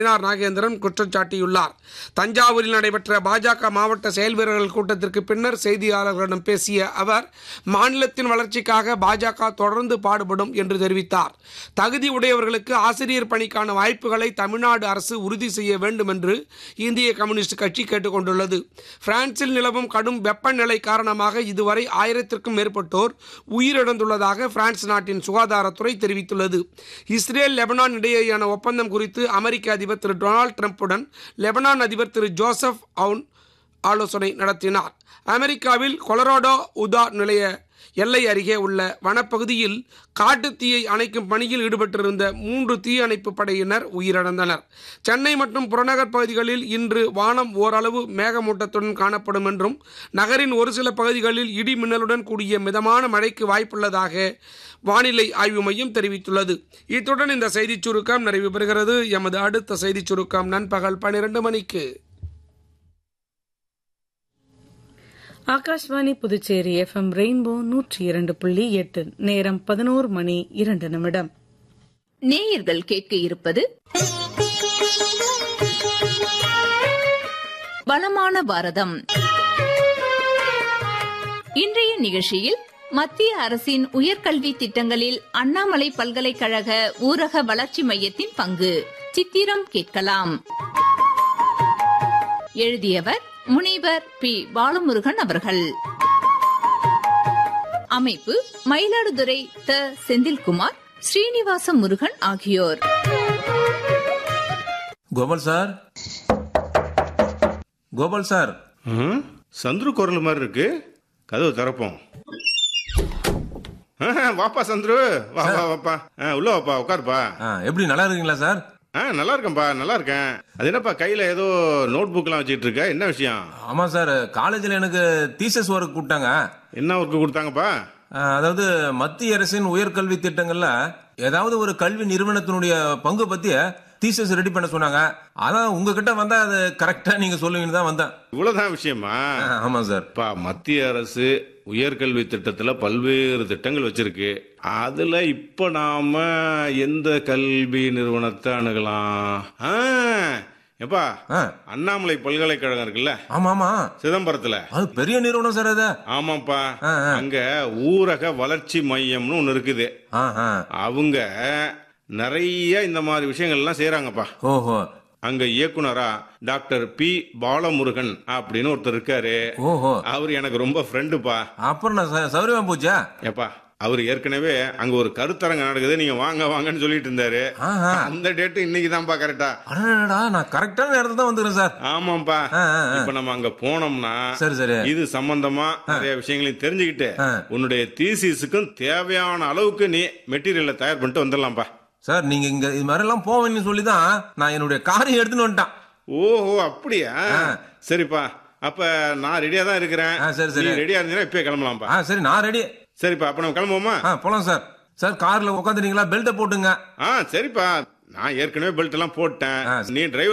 R Nagendran குற்றம் சாட்டியுள்ளார் தஞ்சாவூரில் நடைபெற்ற பாஜக மாவட்ட செயல் வீரர்கள் கூட்டத்திற்கு பின்னர் செய்தியாளர்களிடம் பேசிய அவர் மாநிலத்தின் வளர்ச்சிக்காக பாஜக தொடர்ந்து பாடுபடும் என்று தெரிவித்தார் தகுதி உடையவர்களுக்கு ஆசிரியர் பணிக்கான வாய்ப்புகளை தமிழ்நாடு அரசு உறுதி செய்ய வேண்டும் என்று இந்திய கம்யூனிஸ்ட் கட்சி கேட்டுக்கொண்டுள்ளது பிரான்சில் நிலவும் கடும் வெப்பநிலை காரணமாக இதுவரை ஆயிரத்திற்கும் மேற்பட்டோர் உயிரிழந்துள்ளதாக பிரான்ஸ் நாட்டின் சுகாதாரத்துறை தெரிவித்துள்ளது இஸ்ரேல் லெபனான் இடையேயான ஒப்பந்தம் குறித்து அமெரிக்க அதிபர் திரு டொனால்ட் ட்ரம்புடன் லெபனான் அதிபர் திரு ஜோசப் அவுன் ஆலோசனை நடத்தினார் அமெரிக்காவில் கொலராடோ உதா நிலைய எல்லை அருகே உள்ள வனப்பகுதியில் காட்டுத் தீயை அணைக்கும் பணியில் ஈடுபட்டிருந்த மூன்று தீயணைப்பு படையினர் உயிரிழந்தனர் சென்னை மற்றும் புறநகர் பகுதிகளில் இன்று வானம் ஓரளவு மேகமூட்டத்துடன் காணப்படும் என்றும் நகரின் ஒரு சில பகுதிகளில் இடி மின்னலுடன் கூடிய மிதமான மழைக்கு வாய்ப்புள்ளதாக வானிலை ஆய்வு மையம் தெரிவித்துள்ளது இத்துடன் இந்த செய்திச் சுருக்கம் நிறைவு பெறுகிறது எமது அடுத்த செய்திச் சுருக்கம் நண்பகல் பன்னிரண்டு மணிக்கு ஆகாஷ்வாணி புதுச்சேரி எஃப்எம் ரெயின்போ நூற்றி இரண்டு புள்ளி எட்டு நேரம் பதினோரு மணி இரண்டு நிமிடம் நேயர்கள் கேட்க இருப்பது வளமான பாரதம் இன்றைய நிகழ்ச்சியில் மத்திய அரசின் உயர்கல்வி திட்டங்களில் அண்ணாமலை பல்கலைக்கழக ஊரக வளர்ச்சி மையத்தின் பங்கு சித்திரம் கேட்கலாம் எழுதியவர் முனைவர் பி பாலமுருகன் அவர்கள் அமைப்பு மயிலாடுதுறை த செந்தில்குமார் ஸ்ரீனிவாச முருகன் ஆகியோர் கோபால் சார் கோபால் சார் ம், சந்துரு குரல் மாதிரி இருக்கு கதவு திறப்போம் ஆ, வாப்பா சந்துரு வா வா வாப்பா ஆ, உள்ள வாப்பா உட்காருப்பா ஆ, எப்படி நல்லா இருக்கீங்களா சார் ஆ நல்லா இருக்கேன்ப்பா நல்லா இருக்கேன் அது என்னப்பா கையில ஏதோ நோட் புக்லாம் வச்சிட்டு இருக்க என்ன விஷயம் ஆமா சார் காலேஜில் எனக்கு தீசஸ் ஒர்க் கூப்பிட்டாங்க என்ன ஒர்க்கு கொடுத்தாங்கப்பா ஆ, அதாவது மத்திய அரசின் உயர்கல்வி திட்டங்கள்ல ஏதாவது ஒரு கல்வி நிறுவனத்தினுடைய பங்கு பத்தி தீசஸ் ரெடி பண்ண சொன்னாங்க அதான் உங்ககிட்ட வந்தா அது கரெக்டா நீங்க சொல்லுவீங்கன்னு தான் வந்தேன் இவ்வளவுதான் விஷயமா ஆ, ஆமா சார் பா மத்திய அரசு உயர்கல்வி திட்டத்துல பல்வேறு திட்டங்கள் வச்சிருக்கு அதுல இப்ப நாம எந்த கல்வி நிறுவனத்தை அணுகலாம் ஆ, எப்பா ஆ, அண்ணாமலை பல்கலைக்கழகம் இருக்குல்ல ஆமா ஆமா சிதம்பரத்துல அது பெரிய நிறுவனம் சார் அது ஆமாப்பா ஆ, ஆ. அங்க ஊரக வளர்ச்சி மையம்னு ஒண்ணு இருக்குது ஆ, ஆ. அவங்க நிறைய இந்த மாதிரி விஷயங்கள்லாம் செய்யறாங்கப்பா ஓஹோ அங்க இயக்குனரா டாக்டர் பி பாலமுருகன் அப்படின்னு ஒருத்தர் இருக்காரு ஓஹோ அவர் எனக்கு ரொம்ப ஃப்ரெண்டுப்பா அப்புறம் நான் ச- சௌரியமா போச்சா ஏப்பா அவர் ஏற்கனவே அங்க ஒரு கருத்தரங்க நடக்குது நீங்க வாங்க வாங்கன்னு சொல்லிட்டு இருந்தாரு ஆஹா. அந்த டேட்டு இன்னைக்கு தான்ப்பா கரெக்டா அடடா நான் கரெக்டான நேரத்துல தான் வந்துக்கிறேன் சார் ஆமாப்பா ஆ, ஆ, ஆ. இப்ப நம்ம அங்க போனோம்னா சரி சரி இது சம்பந்தமா நிறைய விஷயங்களையும் தெரிஞ்சுக்கிட்டு ஆ. உன்னுடைய தீசிஸுக்கும் தேவையான அளவுக்கு நீ மெட்டீரியலை தயார் பண்ணிட்டு வந்துடலாம்ப்பா சார் நீங்க இங்க இது மாதிரி எல்லாம் போவேன்னு சொல்லி தான் நான் என்னுடைய காரையும் எடுத்துன்னு வந்துட்டேன் ஓஹோ அப்படியா சரிப்பா அப்ப நான் ரெடியா தான் இருக்கிறேன் ஆ, சரி, சரி. நீ ரெடியா இருந்தீங்கன்னா இப்பயே கிளம்பலாம்ப்பா ஆ சரி நான் ரெடி சரிப்பா அப்ப நம்ம கிளம்புவோமா ஆ போலாம் சார் சார் கார்ல உட்காந்துட்டீங்களா பெல்ட்டை போட்டுங்க ஆ சரிப்பா நான் ஏற்கனவே பெல்ட் எல்லாம் போட்டேன் ஆ. நீ டிரைவர்